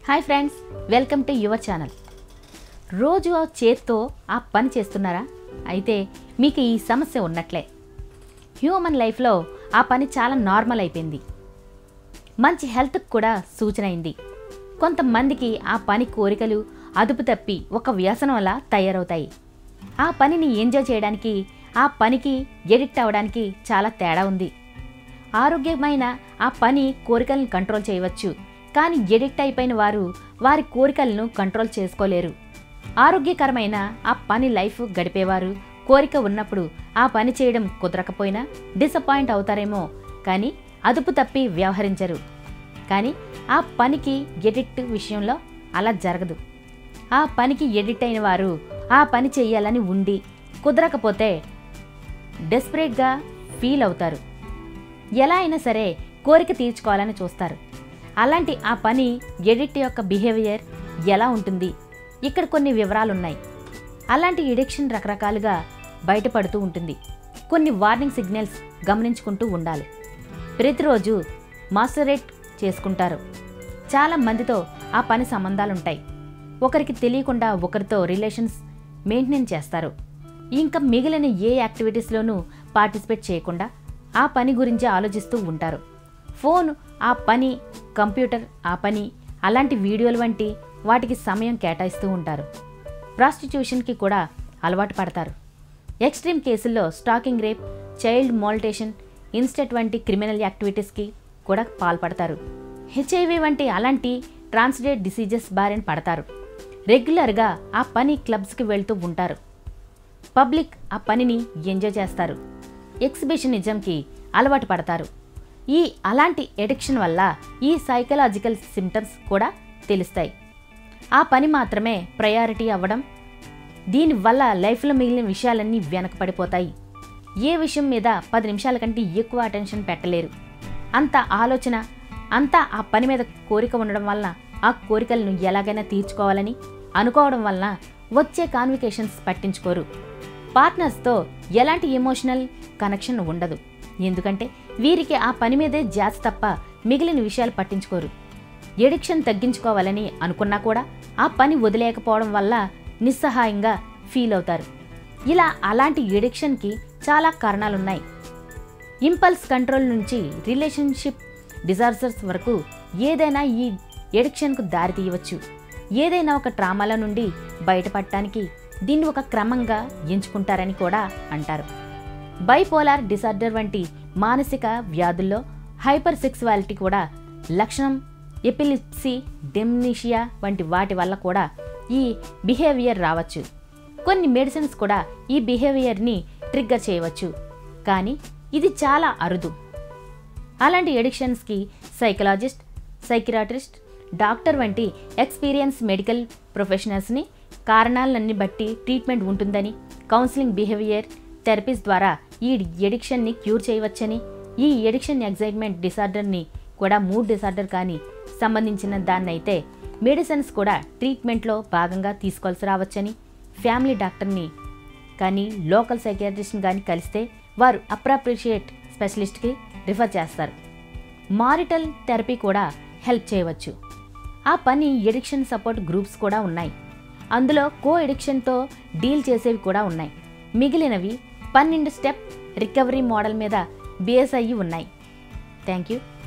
hi friends welcome to your channel రోజు ఆ చేత్తో ఆ పని చేస్తున్నారా అయితే మీకు ఈ సమస్య ఉన్నట్లే హ్యూమన్ లైఫ్లో ఆ పని చాలా నార్మల్ అయిపోయింది మంచి హెల్త్కి కూడా సూచన అయింది కొంతమందికి ఆ పని కోరికలు అదుపు తప్పి ఒక వ్యసనంలా తయారవుతాయి ఆ పనిని ఎంజాయ్ చేయడానికి ఆ పనికి ఎడిక్ట్ అవ్వడానికి చాలా తేడా ఉంది ఆరోగ్యమైన ఆ పని కోరికలను కంట్రోల్ చేయవచ్చు కానీ ఎడిక్ట్ అయిపోయిన వారు వారి కోరికలను కంట్రోల్ చేసుకోలేరు ఆరోగ్యకరమైన ఆ పని లైఫ్ గడిపేవారు కోరిక ఉన్నప్పుడు ఆ పని చేయడం కుదరకపోయినా డిసప్పాయింట్ అవుతారేమో కానీ అదుపు తప్పి వ్యవహరించరు కానీ ఆ పనికి ఎడిక్ట్ విషయంలో అలా జరగదు ఆ పనికి ఎడిక్ట్ అయిన వారు ఆ పని చెయ్యాలని ఉండి కుదరకపోతే డెస్పరేట్గా ఫీల్ అవుతారు ఎలా అయినా సరే కోరిక తీర్చుకోవాలని చూస్తారు అలాంటి ఆ పని ఎడిక్ట్ యొక్క బిహేవియర్ ఎలా ఉంటుంది ఇక్కడ కొన్ని వివరాలు ఉన్నాయి అలాంటి ఎడిక్షన్ రకరకాలుగా బయటపడుతూ ఉంటుంది కొన్ని వార్నింగ్ సిగ్నల్స్ గమనించుకుంటూ ఉండాలి ప్రతిరోజు మాస్టరేట్ చేసుకుంటారు చాలా మందితో ఆ పని సంబంధాలుంటాయి ఒకరికి తెలియకుండా ఒకరితో రిలేషన్స్ మెయింటైన్ చేస్తారు ఇంకా మిగిలిన ఏ యాక్టివిటీస్లోనూ పార్టిసిపేట్ చేయకుండా ఆ పని గురించి ఆలోచిస్తూ ఉంటారు ఫోన్ ఆ పని కంప్యూటర్ ఆ పని అలాంటి వీడియోలు వంటి వాటికి సమయం కేటాయిస్తూ ఉంటారు ప్రాస్టిట్యూషన్కి కూడా అలవాటు పడతారు ఎక్స్ట్రీమ్ కేసుల్లో stalking rape child molestation incest వంటి క్రిమినల్ యాక్టివిటీస్కి కూడా పాల్పడతారు హెచ్ఐవి వంటి అలాంటి ట్రాన్స్డేట్ డిసీజెస్ బారిన పడతారు రెగ్యులర్గా ఆ పని క్లబ్స్కి వెళ్తూ ఉంటారు పబ్లిక్ ఆ పనిని ఎంజాయ్ చేస్తారు ఎగ్జిబిషనిజంకి అలవాటు పడతారు ఈ అలాంటి ఎడిక్షన్ వల్ల ఈ సైకలాజికల్ సిమ్టమ్స్ కూడా తెలుస్తాయి ఆ పని మాత్రమే ప్రయారిటీ అవ్వడం దీనివల్ల లైఫ్లో మిగిలిన విషయాలన్నీ వెనకపడిపోతాయి ఏ విషయం మీద పది నిమిషాల కంటే ఎక్కువ అటెన్షన్ పెట్టలేరు అంత ఆలోచన అంతా ఆ పని మీద కోరిక ఉండడం వలన ఆ కోరికలను ఎలాగైనా తీర్చుకోవాలని అనుకోవడం వలన వచ్చే కాన్వికేషన్స్ పట్టించుకోరు పార్ట్నర్స్తో ఎలాంటి ఎమోషనల్ కనెక్షన్ ఉండదు ఎందుకంటే వీరికి ఆ పని మీదే జాస్ తప్ప మిగిలిన విషయాలు పట్టించుకోరు ఎడిక్షన్ తగ్గించుకోవాలని అనుకున్నా కూడా ఆ పని వదిలేకపోవడం వల్ల నిస్సహాయంగా ఫీల్ అవుతారు ఇలా అలాంటి ఎడిక్షన్కి చాలా కారణాలున్నాయి ఇంపల్స్ కంట్రోల్ నుంచి రిలేషన్షిప్ డిజార్డర్స్ వరకు ఏదైనా ఈ ఎడిక్షన్కు దారి తీయవచ్చు ఏదైనా ఒక ట్రామాల నుండి బయటపడటానికి దీన్ని ఒక క్రమంగా ఎంచుకుంటారని కూడా అంటారు బైపోలార్ డిసార్డర్ వంటి మానసిక వ్యాధుల్లో హైపర్ సెక్సువాలిటీ కూడా లక్షణం ఎపిలిప్సీ డెమ్నిషియా వంటి వాటి వల్ల కూడా ఈ బిహేవియర్ రావచ్చు కొన్ని మెడిసిన్స్ కూడా ఈ బిహేవియర్ని ట్రిగ్గర్ చేయవచ్చు కానీ ఇది చాలా అరుదు అలాంటి ఎడిక్షన్స్కి సైకలాజిస్ట్ సైకిరాట్రిస్ట్ డాక్టర్ వంటి ఎక్స్పీరియన్స్ మెడికల్ ప్రొఫెషనల్స్ని కారణాలన్నీ బట్టి ట్రీట్మెంట్ ఉంటుందని కౌన్సిలింగ్ బిహేవియర్ థెరపీస్ ద్వారా ఈ ఎడిక్షన్ని క్యూర్ చేయవచ్చని ఈ ఎడిక్షన్ ఎగ్జైట్మెంట్ డిసార్డర్ని కూడా మూడ్ డిసార్డర్ కానీ సంబంధించిన దాన్నైతే మెడిసిన్స్ కూడా ట్రీట్మెంట్లో భాగంగా తీసుకోవాల్సి రావచ్చని ఫ్యామిలీ డాక్టర్ని కానీ లోకల్ సైకియాట్రిస్ట్ని కానీ కలిస్తే వారు అప్రాప్రిషియేట్ స్పెషలిస్ట్కి రిఫర్ చేస్తారు మారిటల్ థెరపీ కూడా హెల్ప్ చేయవచ్చు ఆ పని ఎడిక్షన్ సపోర్ట్ గ్రూప్స్ కూడా ఉన్నాయి అందులో కో ఎడిక్షన్తో డీల్ చేసేవి కూడా ఉన్నాయి మిగిలినవి పన్నెండు స్టెప్ రికవరీ మోడల్ మీద బేస్ అయ్యి ఉన్నాయి థ్యాంక్ యూ